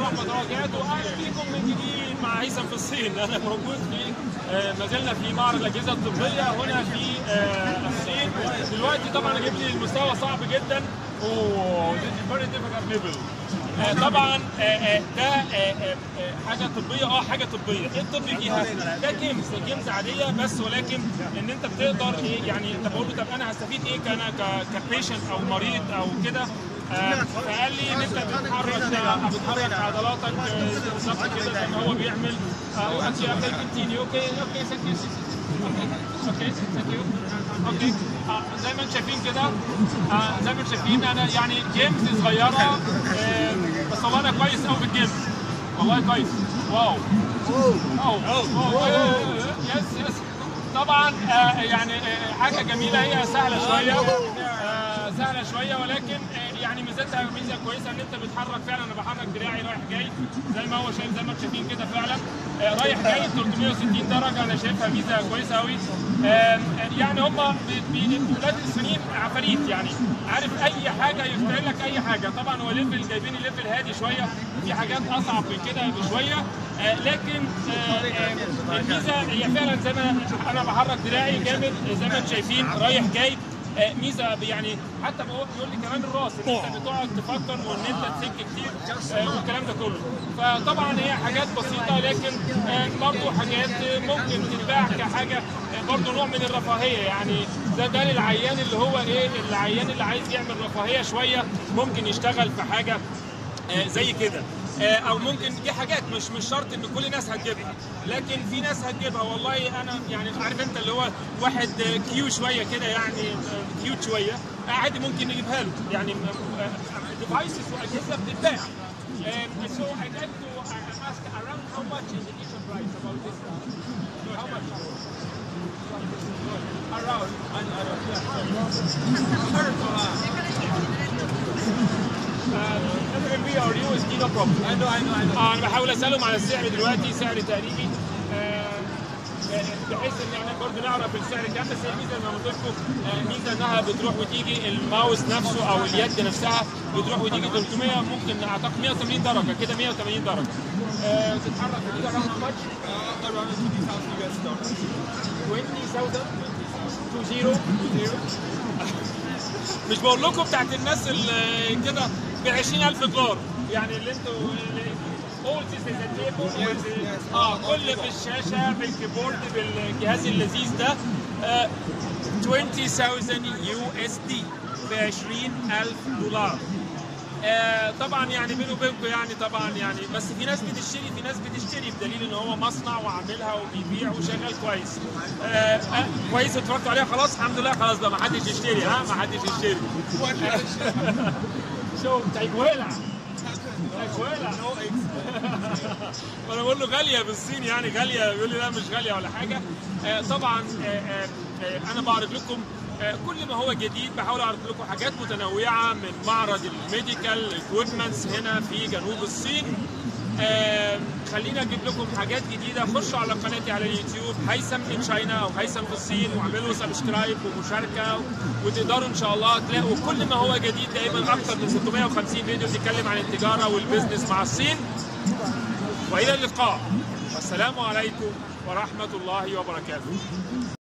محمد رجعت واهلا بيكم من جديد مع هيثم في الصين انا موجود في آه، ما زلنا في معرض الاجهزه الطبيه هنا في آه، الصين دلوقتي طبعا جبت لي المستوى صعب جدا اوه فيري ديفيكالت ليفل طبعا آه، آه، ده آه، آه، آه، حاجه طبيه اه حاجه طبيه ايه الطب فيها ده جيمز ده جيمز عاديه بس ولكن ان انت بتقدر ايه يعني انت بقول له طب انا هستفيد ايه كانا كبيشنت او مريض او كده آه، فقال لي ان انت بتحرك بتحرك عضلاتك آه، بالظبط كده زي ما هو بيعمل اوكي اوكي كونتينيو اوكي اوكي ثانك يو اوكي ثانك يو اوكي آه، زي ما انتم شايفين كده آه، زي ما انتم شايفين انا يعني جيمز صغيره آه، بس والله انا كويس قوي في الجيمز والله كويس واو واو واو يس يس طبعا آه، يعني آه، حاجه جميله هي سهله شويه آه، سهله شويه ولكن آه، يعني ميزتها ميزه كويسه ان انت بتحرك فعلا انا بحرك دراعي رايح جاي زي ما هو شايف زي ما انتم شايفين كده فعلا آه، رايح جاي 360 درجه انا شايفها ميزه كويسه قوي يعني هم ولاد الصينيين عفاريت يعني عارف اي حاجه يختار لك اي حاجه طبعا هو ليفل جايبين ليفل هادي شويه في حاجات اصعب من كده بشويه آه، لكن آه، آه، الميزه هي فعلا زي ما انا بحرك دراعي جامد زي ما انتم شايفين رايح جاي آه، ميزه يعني حتى ما هو بيقول لي كمان الراس ان انت بتقعد تفكر وان انت تسك كتير آه، والكلام ده كله فطبعا هي حاجات بسيطه لكن آه، برضه حاجات آه، ممكن تتباع كحاجه آه، برضه نوع من الرفاهيه يعني ده ده للعيان اللي هو ايه العيان اللي عايز يعمل رفاهيه شويه ممكن يشتغل في حاجه آه، زي كده آه، او ممكن دي حاجات مش مش شرط ان كل الناس هتجيبها لكن في ناس هتجيبها والله انا يعني عارف انت اللي هو واحد آه، كيو شويه كده يعني آه، كيوت شويه آه، عادي ممكن نجيبها له يعني ديفايسز واجهزه بتتباع Um, so I'd like to uh, ask around how much is the initial price about this? How much? Around. ام بي ار يو اس دي نو بروبلم I know, I know, I know. اه انا بحاول اسالهم على السعر دلوقتي سعر تقريبي آه، آه، بحيث ان احنا برضه نعرف السعر كام بس هي الميزه زي ما قلت لكم آه، ميزه انها بتروح وتيجي الماوس نفسه او اليد نفسها بتروح وتيجي 300 ممكن اعتقد 180 درجه كده 180 درجه آه، تتحرك وتيجي around how much? Uh, around 20,000 US dollars. 20,000 20 مش بقول لكم بتاعت الناس اللي كده ب 20000 دولار يعني اللي انتوا اول اه كل في الشاشه بالكيبورد بالجهاز اللذيذ ده آه 20000 يو اس دي ب 20000 دولار آه طبعا يعني بيني وبينكم يعني طبعا يعني بس في ناس بتشتري في ناس بتشتري بدليل ان هو مصنع وعاملها وبيبيع وشغال كويس آه آه كويس اتفرجتوا عليها خلاص الحمد لله خلاص بقى ما حدش يشتري ها ما حدش يشتري شو تايجويلا تايجويلا وانا بقول له غاليه بالصين يعني غاليه يقول لي لا مش غاليه ولا حاجه آه طبعا آه آه آه انا بعرض لكم آه، كل ما هو جديد بحاول اعرض لكم حاجات متنوعه من معرض الميديكال اكويبمنتس هنا في جنوب الصين آه، خليني اجيب لكم حاجات جديده خشوا على قناتي على اليوتيوب هيثم ان تشاينا او هيثم في الصين واعملوا سبسكرايب ومشاركه وتقدروا ان شاء الله تلاقوا كل ما هو جديد دايما اكثر من 650 فيديو بيتكلم عن التجاره والبزنس مع الصين والى اللقاء والسلام عليكم ورحمه الله وبركاته